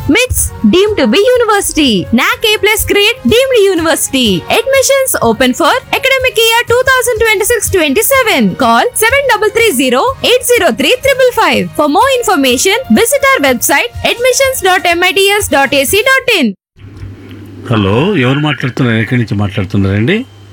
MITS deemed to be university. NAC A plus grade deemed university. Admissions open for academic year 2026-27. Call 7330-803-555. For more information, visit our website admissions.mits.ac.in. Hello ఎవరు మాట్లాడుతున్నారు ఎక్కడి నుంచి మాట్లాడుతున్నారండి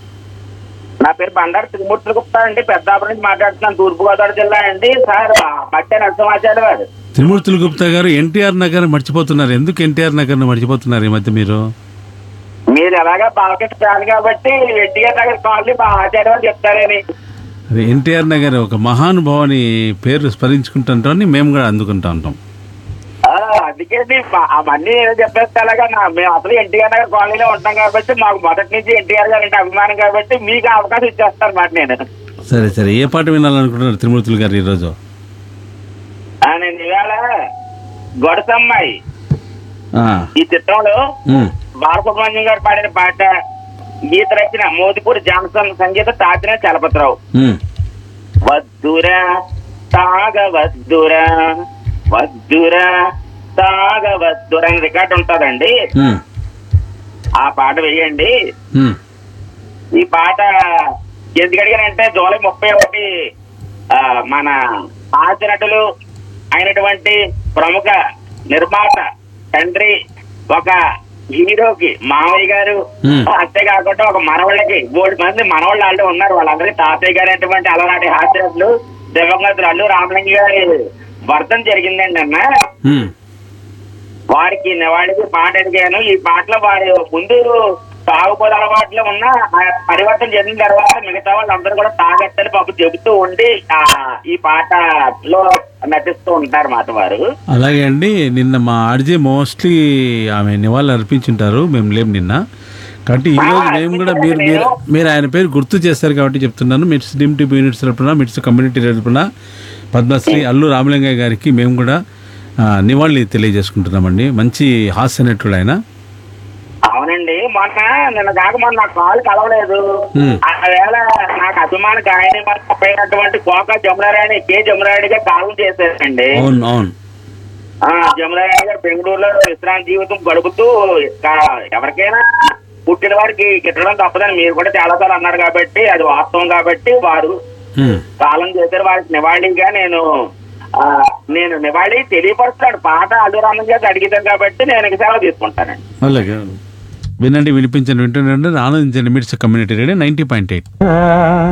నా పేరు బండారు త్రిమూర్తులు గుప్తా అండి పెద్దాపురం నుంచి మాట్లాడుతున్నాను తూర్పుగోదావరి జిల్లా అండి సార్ మట్టే నరసింహాచార్య గారు త్రిమూర్తులు గుప్తా గారు ఎన్టీఆర్ నగర్ మర్చిపోతున్నారు ఎందుకు ఎన్టీఆర్ నగర్ మర్చిపోతున్నారు ఈ మధ్య మీరు మీరు ఎలాగా బాలకృష్ణ ఫ్యాన్ కాబట్టి ఎన్టీఆర్ నగర్ కాలనీ మా ఆచార్య గారు చెప్తారని అది ఎన్టీఆర్ నగర్ ఒక మహానుభావుని పేరు స్మరించుకుంటుంటాం మేము కూడా అందుకుంటా ఉంటాం ఆ, అందుకేంటి మా- అవన్నీ ఏదో చెప్పేస్తే అలాగా నా- మేము అసలు ఎన్టీఆర్ నగర్ కాలనీలో ఉంటాం కాబట్టి మాకు మొదటి నుంచి ఎన్టీఆర్ గారు అంటే అభిమానం కాబట్టి మీకు ఆ అవకాశం ఇచ్చేస్తాను మాట నేను సరే సరే ఏ పాట వినాలనుకుంటున్నారు త్రిమూర్తులు గారు ఈరోజు ఆ, నేను ఇవాళ గొడసమ్మాయి ఆ, ఈ చిత్రంలో ఉమ్, బాలసుబ్రహ్మణ్యం గారు పాడిన పాట గీత రచన మోదిపూరి జాన్సన్ సంగీత తాతిన చలపతిరావు ఉమ్, వద్దురా తాగవద్దురా వద్దురా తాగవద్దురా అని రికార్డు ఉంటుందండి ఉమ్, ఆ పాట వేయండి ఉమ్. ఈ పాట ఎందుకు అడిగానంటే జూలై ముప్పై ఒకటి ఆ, మన హాస్య నటులు అయినటువంటి ప్రముఖ నిర్మాత తండ్రి ఒక హీరోకి మామయ్య గారు Hmm. అంతేకాకుండా ఒక మనవాళ్ళకి మూడు మంది మనవాళ్ళు వాళ్ళు ఉన్నారు వాళ్ళందరికీ తాతయ్య గారు అటువంటి అలనాటి హాస్య నటులు దివంగతులు అల్లు రామలింగ గారి వర్ధం జరిగిందండి అన్న ఉమ్. వారికి వాడికి పాట ఎదిగాను ఈ పాటలో వారి ముందు తాగుబోదు అలవాట్లో ఉన్న ఆ పరివర్తన చెందిన తర్వాత మిగతా వాళ్ళందరూ కూడా తాగట్టని పాప చెబుతూ ఉండి ఆ ఈ పాటలో నటిస్తూ ఉంటారు మాట వారు అలాగే అండి నిన్న మా ఆర్జే మోస్ట్లీ ఆమె నివాళులు అర్పించుంటారు మేము లేం నిన్న కాబట్టి ఈ రోజు మేము కూడా మీరు మీరు మీరు ఆయన పేరు గుర్తు చేస్తారు కాబట్టి చెప్తున్నాను మిట్స్ డిమ్ టీపీ యూనిట్స్ తరపున మిట్స్ కమ్యూనిటీ తరపున పద్మశ్రీ అల్లు రామలింగయ్య గారికి మేము కూడా ఆ, నివాళి తెలియజేసుకుంటున్నామండి మంచి హాస్య నటుడు ఆయన అవునండి మొన్న నిన్న కాక మొన్న నాకు కాలు కలవలేదు Hmm. ఆ వేళ నాకు అభిమాన గాయని పోయినటువంటి కోక జమునారాయణ కే జమునారాయణ గారు కాలం చేశారండి అవును అవును ఆ జమునారాయణ గారు బెంగళూరులో విశ్రాంతి జీవితం గడుపుతూ ఇంకా ఎవరికైనా పుట్టిన వారికి గిట్టడం తప్పదని మీరు కూడా చాలా సార్లు అన్నారు కాబట్టి అది వాస్తవం కాబట్టి వారు ఉమ్. కాలం చేశారు వారికి నివాళిగా నేను ఆ, నేను నివాళి తెలియపరుస్తాడు పాట అల్లు రామన్ గారికి అడిగితాను కాబట్టి నేను ఇక సెలవు తీసుకుంటానండి అలాగే వినండి వినిపించండి వింటుండండి ఆనందించండి MITS community radio ninety point eight